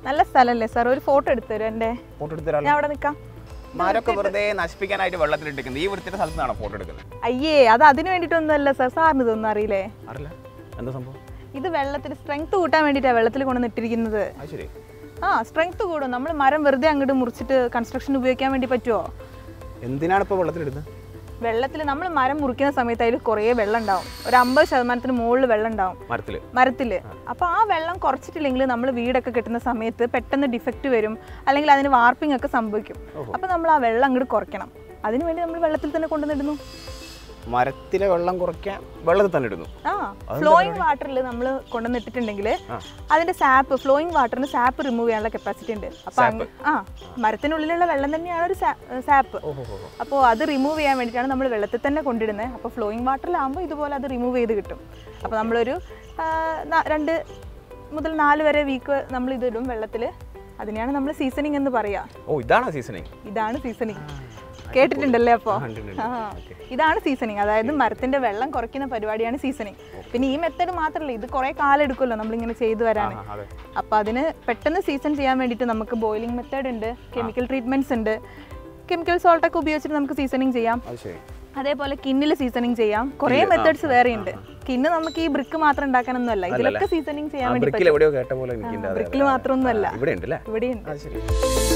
നല്ല സ്ഥലമല്ലേ സാർ ഒരു ഫോട്ടോ എടുത്തു തരും എൻ്റെ ഫോട്ടോ എടുത്തിരാലോ ഞാൻ അവിടെ നിൽക്കാം മരമൊക്കെ വെറുതെ നശിപ്പിക്കാനായിട്ട് വെള്ളത്തിലിട്ടിരിക്കുന്നത് ഈ വൃത്തിയുടെ സ്ഥലത്ത് നിന്നാണ് ഫോട്ടോ എടുക്കുന്നത് അയ്യേ അത് അതിന് വേണ്ടിയിട്ടൊന്നുമല്ല സാർ സാറിന് ഇതൊന്നും അറിയില്ലേ അറിയില്ല എന്താ സംഭവം ഇത് വെള്ളത്തിൽ സ്ട്രെങ്ത് കൂട്ടാൻ വേണ്ടിയിട്ടാണ് വെള്ളത്തിൽ കൊണ്ടുവന്ന് ഇട്ടിരിക്കുന്നത് അത് ശരി ആ സ്ട്രെങ്ത് കൂടും നമ്മൾ മരം വെറുതെ അങ്ങോട്ട് മുറിച്ചിട്ട് കൺസ്ട്രക്ഷൻ ഉപയോഗിക്കാൻ വേണ്ടി പറ്റുമോ എന്തിനാണ് ഇപ്പോൾ വെള്ളത്തിലിടുന്നത് വെള്ളത്തിൽ നമ്മൾ മരം മുറിക്കുന്ന സമയത്ത് അതിൽ കുറേ വെള്ളം ഉണ്ടാവും ഒരു അമ്പത് ശതമാനത്തിന് മുകളിൽ വെള്ളം ഉണ്ടാവും മരത്തിൽ മരത്തിൽ അപ്പോൾ ആ വെള്ളം കുറച്ചിട്ടില്ലെങ്കിൽ നമ്മൾ വീടൊക്കെ കെട്ടുന്ന സമയത്ത് പെട്ടെന്ന് ഡിഫക്റ്റ് വരും അല്ലെങ്കിൽ അതിന് വാർപ്പിംഗ് ഒക്കെ സംഭവിക്കും അപ്പോൾ നമ്മൾ ആ വെള്ളം അങ്ങോട്ട് കുറയ്ക്കണം അതിനുവേണ്ടി നമ്മൾ വെള്ളത്തിൽ തന്നെ കൊണ്ടുവന്നിടുന്നു മരത്തിലെ വെള്ളം കുറയ്ക്കാൻ വെള്ളത്തിൽ തന്നെ ഇടുന്നു ആ ഫ്ലോയിങ് വാട്ടറിൽ നമ്മൾ കൊണ്ടുവന്നിട്ടിട്ടുണ്ടെങ്കിൽ അതിന്റെ സാപ്പ് ഫ്ലോയിങ് വാട്ടറിന് സാപ്പ് റിമൂവ് ചെയ്യാനുള്ള കപ്പാസിറ്റി ഉണ്ട് അപ്പൊ അങ്ങ്- ആ മരത്തിനുള്ളിലുള്ള വെള്ളം തന്നെയാണ് ഒരു സാപ്പ് ഓഹോ അപ്പോൾ അത് റിമൂവ് ചെയ്യാൻ വേണ്ടിയിട്ടാണ് നമ്മൾ വെള്ളത്തിൽ തന്നെ കൊണ്ടിടുന്നത് അപ്പോൾ ഫ്ലോയിങ് വാട്ടറിലാകുമ്പോൾ ഇതുപോലെ അത് റിമൂവ് ചെയ്ത് കിട്ടും അപ്പോൾ നമ്മളൊരു ആ, ന- രണ്ട് മുതൽ നാല് വരെ വീക്ക് നമ്മൾ ഇതിടും വെള്ളത്തിൽ അതിനെയാണ് നമ്മൾ സീസണിങ് എന്ന് പറയുക ഓ ഇതാണോ സീസണിങ് ഇതാണ് സീസണിങ് കേട്ടിട്ടുണ്ടല്ലേ അപ്പോൾ ആ ഇതാണ് സീസണിങ് അതായത് മരത്തിന്റെ വെള്ളം കുറയ്ക്കുന്ന പരിപാടിയാണ് സീസണിങ് പിന്നെ ഈ മെത്തേഡ് മാത്രമല്ല ഇത് കുറേ കാലം എടുക്കുമല്ലോ നമ്മളിങ്ങനെ ചെയ്തു വരാൻ അതെ അപ്പോൾ അതിന് പെട്ടെന്ന് സീസൺ ചെയ്യാൻ വേണ്ടിയിട്ട് നമുക്ക് ബോയിലിംഗ് മെത്തേഡ് ഉണ്ട് കെമിക്കൽ ട്രീറ്റ്മെന്റ്സ് ഉണ്ട് കെമിക്കൽ സോൾട്ട് ഒക്കെ ഉപയോഗിച്ചിട്ട് നമുക്ക് സീസണിങ് ചെയ്യാം അത് ശരി അതേപോലെ കിന്നിൽ സീസണിങ് ചെയ്യാം കുറേ മെത്തേഡ്സ് വേറെ ഉണ്ട് കിന്ന് നമുക്ക് ഈ ബ്രിക്ക് മാത്രം ഉണ്ടാക്കാനൊന്നുമല്ല ഇതിലൊക്കെ സീസണിങ് ചെയ്യാൻ വേണ്ടി ബ്രിക്കിൽ എവിടെയോ കേട്ട പോലെ എനിക്ക് ബ്രിക്കിൽ മാത്രമൊന്നുമല്ല ഇവിടെ ഉണ്ട് അല്ലേ ഇവിടെയുണ്ട് അത് ശരി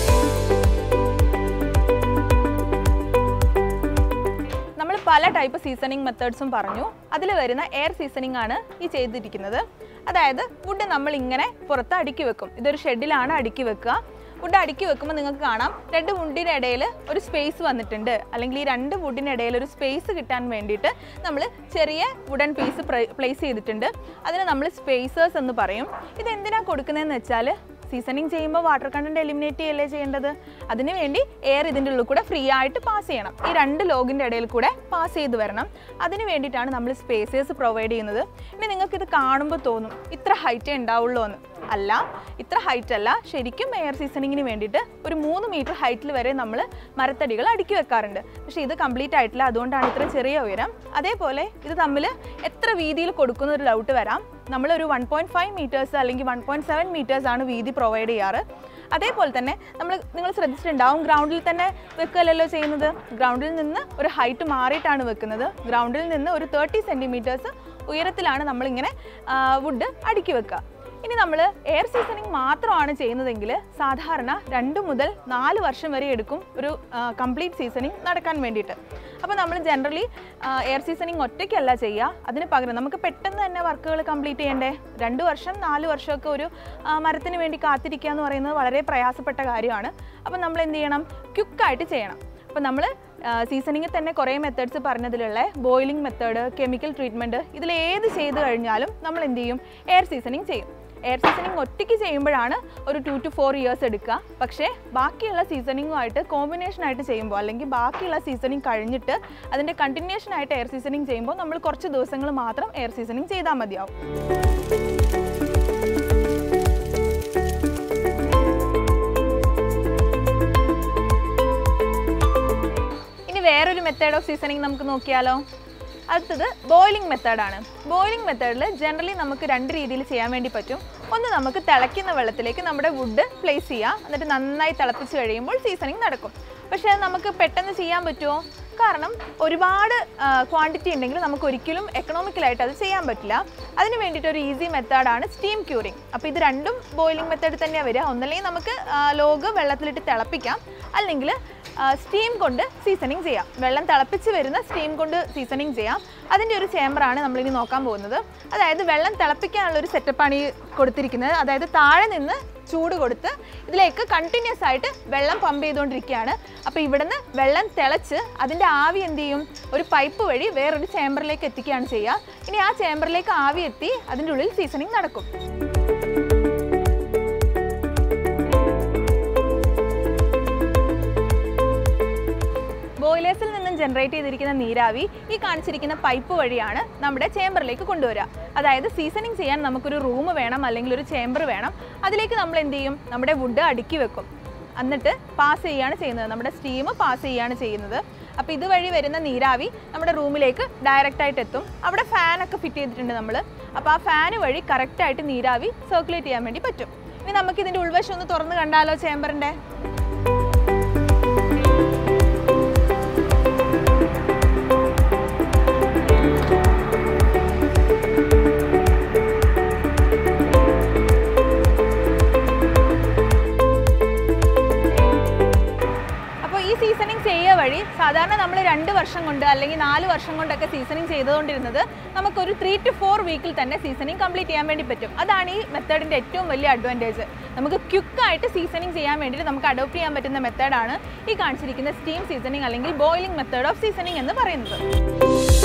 നമ്മൾ പല ടൈപ്പ് സീസണിങ് മെത്തേഡ്സും പറഞ്ഞു അതിൽ വരുന്ന എയർ സീസണിങ് ആണ് ഈ ചെയ്തിരിക്കുന്നത് അതായത് വുഡ് നമ്മൾ ഇങ്ങനെ പുറത്ത് അടുക്കി വെക്കും ഇതൊരു ഷെഡിലാണ് അടുക്കി വെക്കുക വുഡ് അടുക്കി വെക്കുമ്പോൾ നിങ്ങൾക്ക് കാണാം രണ്ട് വുഡിൻ്റെ ഇടയിൽ ഒരു സ്പേസ് വന്നിട്ടുണ്ട് അല്ലെങ്കിൽ ഈ രണ്ട് വുഡിൻ്റെ ഇടയിൽ ഒരു സ്പേസ് കിട്ടാൻ വേണ്ടിയിട്ട് നമ്മൾ ചെറിയ വുഡൻ പീസ് പ്ലേസ് ചെയ്തിട്ടുണ്ട് അതിന് നമ്മൾ സ്പേസേഴ്സ് എന്ന് പറയും ഇത് എന്തിനാണ് കൊടുക്കുന്നതെന്ന് വെച്ചാൽ സീസണിങ് ചെയ്യുമ്പോൾ വാട്ടർ കണ്ടന്റ് എലിമിനേറ്റ് ചെയ്യല്ലേ ചെയ്യേണ്ടത് അതിന് വേണ്ടി എയർ ഇതിൻ്റെ ഉള്ളിൽ കൂടെ ഫ്രീ ആയിട്ട് പാസ് ചെയ്യണം ഈ രണ്ട് ലോഗിൻ്റെ ഇടയിൽ കൂടെ പാസ് ചെയ്ത് വരണം അതിന് വേണ്ടിയിട്ടാണ് നമ്മൾ സ്പേസേഴ്സ് പ്രൊവൈഡ് ചെയ്യുന്നത് ഇനി നിങ്ങൾക്ക് ഇത് കാണുമ്പോൾ തോന്നും ഇത്ര ഹൈറ്റേ ഉണ്ടാവുള്ളൂ എന്ന് അല്ല ഇത്ര ഹൈറ്റ് അല്ല ശരിക്കും എയർ സീസണിങ്ങിന് വേണ്ടിയിട്ട് ഒരു മൂന്ന് മീറ്റർ ഹൈറ്റിൽ വരെ നമ്മൾ മരത്തടികൾ അടുക്കി വെക്കാറുണ്ട് പക്ഷേ ഇത് കംപ്ലീറ്റ് ആയിട്ടില്ല അതുകൊണ്ടാണ് ഇത്ര ചെറിയ ഉയരം അതേപോലെ ഇത് തമ്മിൽ എത്ര വീതിയിൽ കൊടുക്കുന്ന ഒരു ഡൗട്ട് വരാം നമ്മളൊരു വൺ പോയിൻറ്റ് ഫൈവ് മീറ്റേഴ്സ് അല്ലെങ്കിൽ വൺ പോയിൻറ്റ് സെവൻ മീറ്റേഴ്സ് ആണ് വീതി പ്രൊവൈഡ് ചെയ്യാറ് അതേപോലെ തന്നെ നമ്മൾ നിങ്ങൾ ശ്രദ്ധിച്ചിട്ടുണ്ടാവും ഗ്രൗണ്ടിൽ തന്നെ വെക്കലല്ലോ ചെയ്യുന്നത് ഗ്രൗണ്ടിൽ നിന്ന് ഒരു ഹൈറ്റ് മാറിയിട്ടാണ് വെക്കുന്നത് ഗ്രൗണ്ടിൽ നിന്ന് ഒരു തേർട്ടി സെൻറ്റിമീറ്റേഴ്സ് ഉയരത്തിലാണ് നമ്മളിങ്ങനെ വുഡ് അടുക്കി വെക്കുക ഇനി നമ്മൾ എയർ സീസണിങ് മാത്രമാണ് ചെയ്യുന്നതെങ്കിൽ സാധാരണ രണ്ട് മുതൽ നാല് വർഷം വരെ എടുക്കും ഒരു കംപ്ലീറ്റ് സീസണിങ് നടക്കാൻ വേണ്ടിയിട്ട് അപ്പോൾ നമ്മൾ ജനറലി എയർ സീസണിങ് ഒറ്റയ്ക്കല്ല ചെയ്യുക അതിന് പകരം നമുക്ക് പെട്ടെന്ന് തന്നെ വർക്കുകൾ കംപ്ലീറ്റ് ചെയ്യണ്ടേ രണ്ട് വർഷം നാല് വർഷമൊക്കെ ഒരു ആ, മരത്തിന് വേണ്ടി കാത്തിരിക്കുക എന്ന് പറയുന്നത് വളരെ പ്രയാസപ്പെട്ട കാര്യമാണ് അപ്പോൾ നമ്മൾ എന്ത് ചെയ്യണം ക്വിക്കായിട്ട് ചെയ്യണം അപ്പോൾ നമ്മൾ സീസണിങ്ങിൽ തന്നെ കുറേ മെത്തേഡ്സ് പറഞ്ഞതിലുള്ള ബോയിലിംഗ് മെത്തേഡ് കെമിക്കൽ ട്രീറ്റ്മെൻറ്റ് ഇതിൽ ഏത് ചെയ്ത് കഴിഞ്ഞാലും നമ്മൾ എന്ത് ചെയ്യും എയർ സീസണിങ് ചെയ്യും എയർ സീസണിങ് ഒറ്റയ്ക്ക് ചെയ്യുമ്പോഴാണ് ഒരു ടു ടു ഫോർ ഇയേഴ്സ് എടുക്കുക പക്ഷേ ബാക്കിയുള്ള സീസണിങ്ങുമായിട്ട് കോമ്പിനേഷൻ ആയിട്ട് ചെയ്യുമ്പോൾ അല്ലെങ്കിൽ ബാക്കിയുള്ള സീസണിങ് കഴിഞ്ഞിട്ട് അതിൻ്റെ കണ്ടിന്യൂഷൻ ആയിട്ട് എയർ സീസണിങ് ചെയ്യുമ്പോൾ നമ്മൾ കുറച്ച് ദിവസങ്ങൾ മാത്രം എയർ സീസണിങ് ചെയ്താൽ മതിയാവും ഇനി വേറൊരു മെത്തേഡ് ഓഫ് സീസണിങ് നമുക്ക് നോക്കിയാലോ അടുത്തത് ബോയിലിംഗ് മെത്തേഡാണ് ബോയിലിംഗ് മെത്തേഡിൽ ജനറലി നമുക്ക് രണ്ട് രീതിയിൽ ചെയ്യാൻ വേണ്ടി പറ്റും ഒന്ന് നമുക്ക് തിളയ്ക്കുന്ന വെള്ളത്തിലേക്ക് നമ്മുടെ വുഡ് പ്ലേസ് ചെയ്യാം എന്നിട്ട് നന്നായി തിളപ്പിച്ച് കഴിയുമ്പോൾ സീസണിങ് നടക്കും പക്ഷേ അത് നമുക്ക് പെട്ടെന്ന് ചെയ്യാൻ പറ്റുമോ കാരണം ഒരുപാട് ക്വാണ്ടിറ്റി ഉണ്ടെങ്കിൽ നമുക്ക് ഒരിക്കലും എക്കണോമിക്കലായിട്ട് അത് ചെയ്യാൻ പറ്റില്ല അതിന് വേണ്ടിയിട്ട് ഒരു ഈസി മെത്തേഡാണ് സ്റ്റീം ക്യൂറിങ് അപ്പോൾ ഇത് രണ്ടും ബോയിലിംഗ് മെത്തേഡ് തന്നെയാണ് വരിക ഒന്നല്ലെങ്കിൽ നമുക്ക് ലോഗ് വെള്ളത്തിലിട്ട് തിളപ്പിക്കാം അല്ലെങ്കിൽ സ്റ്റീം കൊണ്ട് സീസണിങ് ചെയ്യാം വെള്ളം തിളപ്പിച്ച് വരുന്ന സ്റ്റീം കൊണ്ട് സീസണിങ് ചെയ്യാം അതിൻ്റെ ഒരു ചേമ്പറാണ് നമ്മളിനി നോക്കാൻ പോകുന്നത് അതായത് വെള്ളം തിളപ്പിക്കാനുള്ള ഒരു സെറ്റപ്പാണ് ഈ കൊടുത്തിരിക്കുന്നത് അതായത് താഴെ നിന്ന് ചൂട് കൊടുത്ത് ഇതിലേക്ക് കണ്ടിന്യൂസ് ആയിട്ട് വെള്ളം പമ്പ് ചെയ്തുകൊണ്ടിരിക്കുകയാണ് അപ്പോൾ ഇവിടുന്ന് വെള്ളം തിളച്ച് അതിൻ്റെ ആവി എന്ത് ചെയ്യും ഒരു പൈപ്പ് വഴി വേറൊരു ചേമ്പറിലേക്ക് എത്തിക്കുകയാണ് ചെയ്യുക ഇനി ആ ചേമ്പറിലേക്ക് ആവി എത്തി അതിൻ്റെ ഉള്ളിൽ സീസണിങ് നടക്കും ബോയിലേഴ്സിൽ നിന്നും ജനറേറ്റ് ചെയ്തിരിക്കുന്ന നീരാവി ഈ കാണിച്ചിരിക്കുന്ന പൈപ്പ് വഴിയാണ് നമ്മുടെ ചേമ്പറിലേക്ക് കൊണ്ടുവരിക അതായത് സീസണിങ് ചെയ്യാൻ നമുക്കൊരു റൂം വേണം അല്ലെങ്കിൽ ഒരു ചേമ്പർ വേണം അതിലേക്ക് നമ്മൾ എന്ത് ചെയ്യും നമ്മുടെ വുഡ് അടുക്കി വെക്കും എന്നിട്ട് പാസ് ചെയ്യുകയാണ് ചെയ്യുന്നത് നമ്മുടെ സ്റ്റീം പാസ് ചെയ്യുകയാണ് ചെയ്യുന്നത് അപ്പോൾ ഇതുവഴി വരുന്ന നീരാവി നമ്മുടെ റൂമിലേക്ക് ഡയറക്റ്റ് ആയിട്ട് എത്തും അവിടെ ഫാനൊക്കെ ഫിറ്റ് ചെയ്തിട്ടുണ്ട് നമ്മൾ അപ്പോൾ ആ ഫാന് വഴി കറക്റ്റായിട്ട് നീരാവി സർക്കുലേറ്റ് ചെയ്യാൻ വേണ്ടി പറ്റും ഇനി നമുക്ക് ഇതിൻ്റെ ഉൾവശം ഒന്ന് തുറന്ന് കണ്ടാലോ ചേമ്പറിൻ്റെ അപ്പോൾ ഈ സീസണിങ് ചെയ്യുക വഴി സാധാരണ നമ്മൾ രണ്ട് വർഷം കൊണ്ട് അല്ലെങ്കിൽ നാല് വർഷം കൊണ്ടൊക്കെ സീസണിങ് ചെയ്തുകൊണ്ടിരുന്നത് നമുക്കൊരു ത്രീ ടു ഫോർ വീക്കിൽ തന്നെ സീസണിങ് കംപ്ലീറ്റ് ചെയ്യാൻ വേണ്ടി പറ്റും അതാണ് ഈ മെത്തേഡിൻ്റെ ഏറ്റവും വലിയ അഡ്വാൻറ്റേജ് നമുക്ക് ക്വിക്കായിട്ട് സീസണിങ് ചെയ്യാൻ വേണ്ടിയിട്ട് നമുക്ക് അഡോപ്റ്റ് ചെയ്യാൻ പറ്റുന്ന മെത്തേഡാണ് ഈ കാണിച്ചിരിക്കുന്ന സ്റ്റീം സീസണിങ് അല്ലെങ്കിൽ ബോയിലിംഗ് മെത്തേഡ് ഓഫ് സീസണിങ് എന്ന് പറയുന്നത്